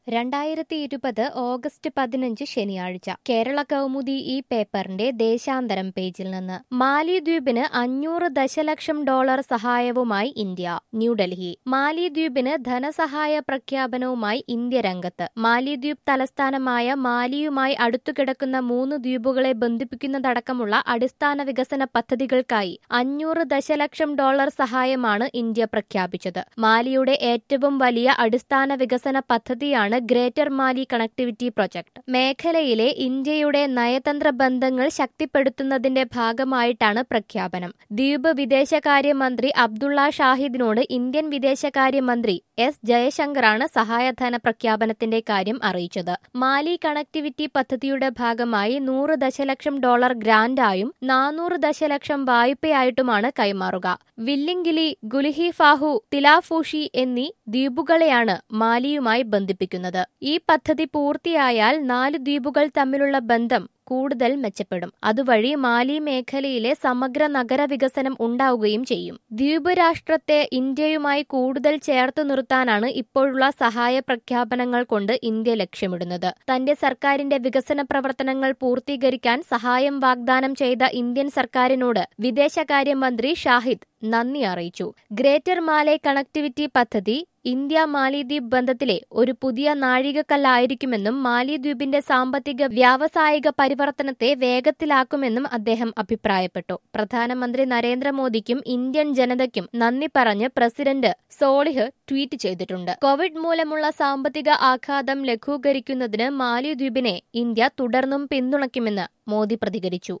രണ്ടായിരത്തി ഇരുപത് ഓഗസ്റ്റ് പതിനഞ്ച് ശനിയാഴ്ച കേരള കൗമുദി ഈ പേപ്പറിന്റെ ദേശാന്തരം പേജിൽ നിന്ന് മാലിദ്വീപിന് അഞ്ഞൂറ് ദശലക്ഷം ഡോളർ സഹായവുമായി ഇന്ത്യ ന്യൂഡൽഹി മാലിദ്വീപിന് ധനസഹായ പ്രഖ്യാപനവുമായി ഇന്ത്യ രംഗത്ത് മാലിദ്വീപ് തലസ്ഥാനമായ മാലിയുമായി അടുത്തുകിടക്കുന്ന മൂന്ന് ദ്വീപുകളെ ബന്ധിപ്പിക്കുന്നതടക്കമുള്ള അടിസ്ഥാന വികസന പദ്ധതികൾക്കായി അഞ്ഞൂറ് ദശലക്ഷം ഡോളർ സഹായമാണ് ഇന്ത്യ പ്രഖ്യാപിച്ചത് മാലിയുടെ ഏറ്റവും വലിയ അടിസ്ഥാന വികസന പദ്ധതിയാണ് ഗ്രേറ്റർ മാലി കണക്ടിവിറ്റി പ്രൊജക്ട് മേഖലയിലെ ഇന്ത്യയുടെ നയതന്ത്ര ബന്ധങ്ങൾ ശക്തിപ്പെടുത്തുന്നതിന്റെ ഭാഗമായിട്ടാണ് പ്രഖ്യാപനം ദ്വീപ് വിദേശകാര്യമന്ത്രി അബ്ദുള്ള ഷാഹിദിനോട് ഇന്ത്യൻ വിദേശകാര്യമന്ത്രി എസ് ജയശങ്കറാണ് സഹായധന പ്രഖ്യാപനത്തിന്റെ കാര്യം അറിയിച്ചത് മാലി കണക്ടിവിറ്റി പദ്ധതിയുടെ ഭാഗമായി നൂറ് ദശലക്ഷം ഡോളർ ഗ്രാന്റായും നാനൂറ് ദശലക്ഷം വായ്പയായിട്ടുമാണ് കൈമാറുക വില്ലിംഗിലി ഗുലിഹിഫാഹു തിലാഫൂഷി എന്നീ ദ്വീപുകളെയാണ് മാലിയുമായി ബന്ധിപ്പിക്കുന്നത് ഈ പദ്ധതി പൂർത്തിയായാൽ നാല് ദ്വീപുകൾ തമ്മിലുള്ള ബന്ധം കൂടുതൽ മെച്ചപ്പെടും അതുവഴി മാലി മേഖലയിലെ സമഗ്ര നഗര വികസനം ഉണ്ടാവുകയും ചെയ്യും ദ്വീപ് രാഷ്ട്രത്തെ ഇന്ത്യയുമായി കൂടുതൽ ചേർത്തു നിർത്താനാണ് ഇപ്പോഴുള്ള സഹായ പ്രഖ്യാപനങ്ങൾ കൊണ്ട് ഇന്ത്യ ലക്ഷ്യമിടുന്നത് തന്റെ സർക്കാരിന്റെ വികസന പ്രവർത്തനങ്ങൾ പൂർത്തീകരിക്കാൻ സഹായം വാഗ്ദാനം ചെയ്ത ഇന്ത്യൻ സർക്കാരിനോട് വിദേശകാര്യമന്ത്രി ഷാഹിദ് നന്ദി അറിയിച്ചു ഗ്രേറ്റർ മാലെ കണക്ടിവിറ്റി പദ്ധതി ഇന്ത്യ മാലിദ്വീപ് ബന്ധത്തിലെ ഒരു പുതിയ നാഴികക്കല്ലായിരിക്കുമെന്നും മാലിദ്വീപിന്റെ സാമ്പത്തിക വ്യാവസായിക പരിവർത്തനത്തെ വേഗത്തിലാക്കുമെന്നും അദ്ദേഹം അഭിപ്രായപ്പെട്ടു പ്രധാനമന്ത്രി നരേന്ദ്രമോദിക്കും ഇന്ത്യൻ ജനതയ്ക്കും നന്ദി പറഞ്ഞ് പ്രസിഡന്റ് സോളിഹ് ട്വീറ്റ് ചെയ്തിട്ടുണ്ട് കോവിഡ് മൂലമുള്ള സാമ്പത്തിക ആഘാതം ലഘൂകരിക്കുന്നതിന് മാലിദ്വീപിനെ ഇന്ത്യ തുടർന്നും പിന്തുണയ്ക്കുമെന്ന് മോദി പ്രതികരിച്ചു